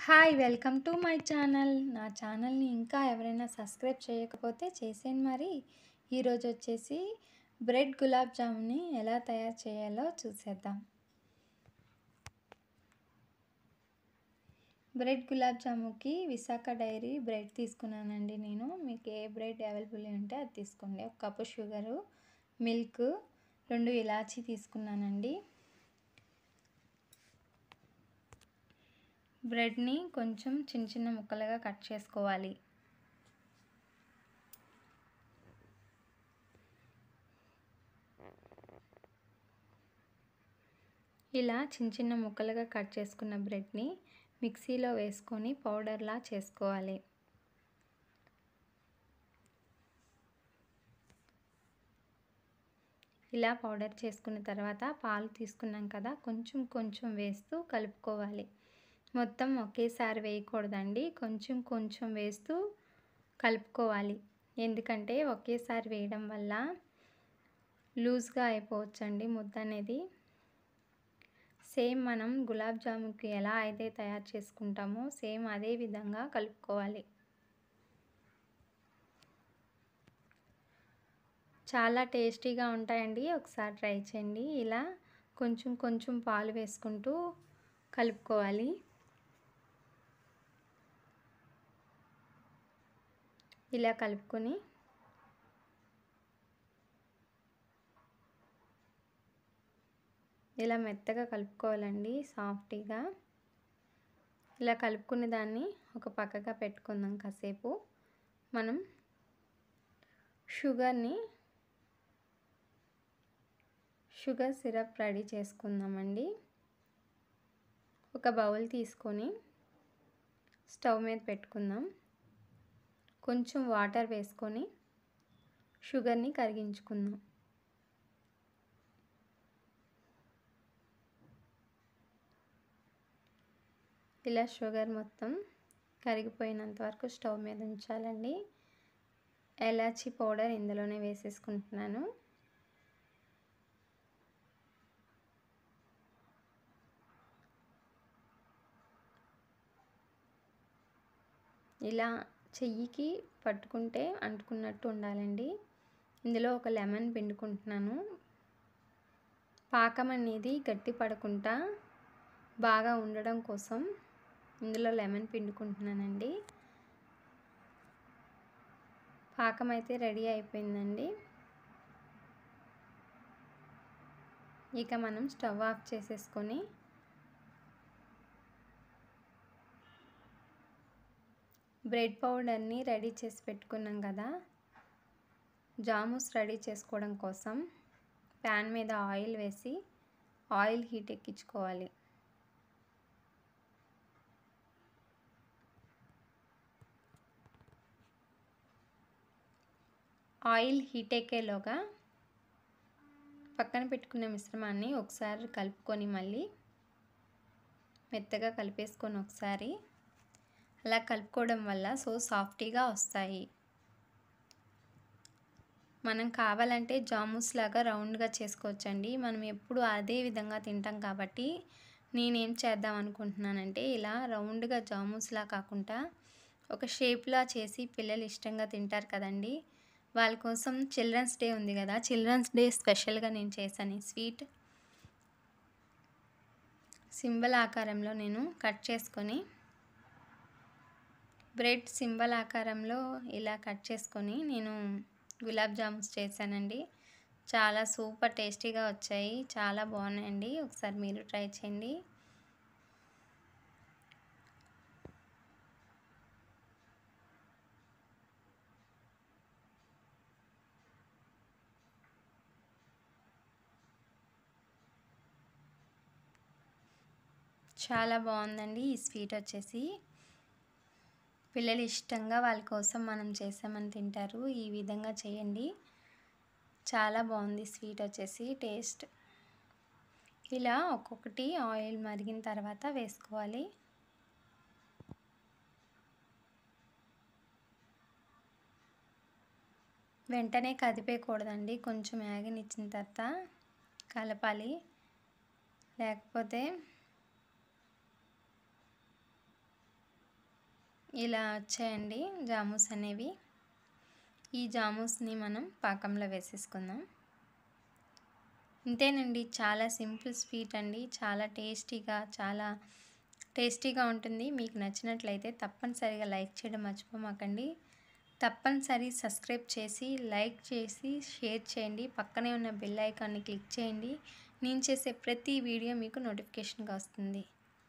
hi welcome to my channel నా ఛానల్ని ఇంకా ఎవరైనా సబ్స్క్రైబ్ చేయకపోతే చేసేయండి మరి ఈరోజు వచ్చేసి బ్రెడ్ గులాబ్ జామున్ని ఎలా తయారు చేయాలో చూసేద్దాం బ్రెడ్ గులాబ్ జాముకి విశాఖ డైరీ బ్రెడ్ తీసుకున్నానండి నేను మీకు ఏ బ్రెడ్ అవైలబుల్ ఉంటే అది తీసుకోండి ఒక కప్పు షుగరు మిల్క్ రెండు ఇలాచీ తీసుకున్నానండి బ్రెడ్ని కొంచెం చిన్న చిన్న ముక్కలుగా కట్ చేసుకోవాలి ఇలా చిన్న చిన్న ముక్కలుగా కట్ చేసుకున్న బ్రెడ్ని మిక్సీలో వేసుకొని పౌడర్లా చేసుకోవాలి ఇలా పౌడర్ చేసుకున్న తర్వాత పాలు తీసుకున్నాం కదా కొంచెం కొంచెం వేస్తూ కలుపుకోవాలి మొత్తం ఒకేసారి వేయకూడదండి కొంచెం కొంచెం వేస్తూ కలుపుకోవాలి ఎందుకంటే ఒకేసారి వేయడం వల్ల లూజ్గా అయిపోవచ్చండి ముద్ద అనేది సేమ్ మనం గులాబ్ జామున్కి ఎలా అయితే తయారు చేసుకుంటామో సేమ్ అదే విధంగా కలుపుకోవాలి చాలా టేస్టీగా ఉంటాయండి ఒకసారి ట్రై చేయండి ఇలా కొంచెం కొంచెం పాలు వేసుకుంటూ కలుపుకోవాలి ఇలా కలుపుకొని ఇలా మెత్తగా కలుపుకోవాలండి సాఫ్టీగా ఇలా కలుపుకునే దాన్ని ఒక పక్కగా పెట్టుకుందాం కాసేపు మనం షుగర్ని షుగర్ సిరప్ రెడీ చేసుకుందామండి ఒక బౌల్ తీసుకొని స్టవ్ మీద పెట్టుకుందాం కొంచెం వాటర్ వేసుకొని షుగర్ని కరిగించుకుందాం ఇలా షుగర్ మొత్తం కరిగిపోయినంత వరకు స్టవ్ మీద ఉంచాలండి ఎలాచీ పౌడర్ ఇందులోనే వేసేసుకుంటున్నాను ఇలా చెయ్యికి పట్టుకుంటే అంటుకున్నట్టు ఉండాలండి ఇందులో ఒక లెమన్ పిండుకుంటున్నాను పాకం అనేది గట్టి పడకుండా బాగా ఉండడం కోసం ఇందులో లెమన్ పిండుకుంటున్నానండి పాకం అయితే రెడీ అయిపోయిందండి ఇక మనం స్టవ్ ఆఫ్ చేసేసుకొని బ్రెడ్ పౌడర్ని రెడీ చేసి పెట్టుకున్నాం కదా జామూస్ రెడీ చేసుకోవడం కోసం ప్యాన్ మీద ఆయిల్ వేసి ఆయిల్ హీట్ ఎక్కించుకోవాలి ఆయిల్ హీట్ ఎక్కేలోగా పక్కన పెట్టుకున్న మిశ్రమాన్ని ఒకసారి కలుపుకొని మళ్ళీ మెత్తగా కలిపేసుకొని ఒకసారి అలా కలుపుకోవడం వల్ల సో సాఫ్టీగా వస్తాయి మనం కావాలంటే జామూస్ లాగా రౌండ్గా చేసుకోవచ్చండి మనం ఎప్పుడు అదే విధంగా తింటాం కాబట్టి నేనేం చేద్దాం అనుకుంటున్నానంటే ఇలా రౌండ్గా జామూస్లా కాకుండా ఒక షేప్లా చేసి పిల్లలు ఇష్టంగా తింటారు కదండి వాళ్ళ కోసం చిల్డ్రన్స్ డే ఉంది కదా చిల్డ్రన్స్ డే స్పెషల్గా నేను చేశాను ఈ స్వీట్ సింబల్ ఆకారంలో నేను కట్ చేసుకొని బ్రెడ్ సింబల్ ఆకారంలో ఇలా కట్ చేసుకొని నేను గులాబ్ జామున్స్ చేశానండి చాలా సూపర్ టేస్టీగా వచ్చాయి చాలా బాగున్నాయండి ఒకసారి మీరు ట్రై చేయండి చాలా బాగుందండి ఈ స్వీట్ వచ్చేసి పిల్లలు ఇష్టంగా వాళ్ళ కోసం మనం చేసామని తింటారు ఈ విధంగా చేయండి చాలా బాగుంది స్వీట్ వచ్చేసి టేస్ట్ ఇలా ఒక్కొక్కటి ఆయిల్ మరిగిన తర్వాత వేసుకోవాలి వెంటనే కదిపేయకూడదండి కొంచెం యాగనిచ్చిన తర్వాత కలపాలి లేకపోతే ఇలా వచ్చాయండి జామూస్ అనేవి ఈ జామూస్ని మనం పాకంలో వేసేసుకుందాం ఇంతేనండి చాలా సింపుల్ స్వీట్ అండి చాలా టేస్టీగా చాలా టేస్టీగా ఉంటుంది మీకు నచ్చినట్లయితే తప్పనిసరిగా లైక్ చేయడం మర్చిపోమాకండి తప్పనిసరి సబ్స్క్రైబ్ చేసి లైక్ చేసి షేర్ చేయండి పక్కనే ఉన్న బెల్ ఐకాన్ని క్లిక్ చేయండి నేను చేసే ప్రతి వీడియో మీకు నోటిఫికేషన్గా వస్తుంది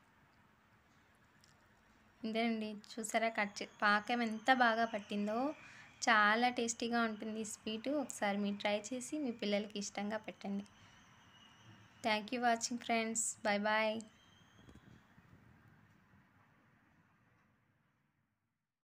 ఇదేనండి చూసారా కట్ చే పాకం ఎంత బాగా పట్టిందో చాలా టేస్టీగా ఉంటుంది ఈ స్వీటు ఒకసారి మీరు ట్రై చేసి మీ పిల్లలకి ఇష్టంగా పెట్టండి thank you watching friends bye bye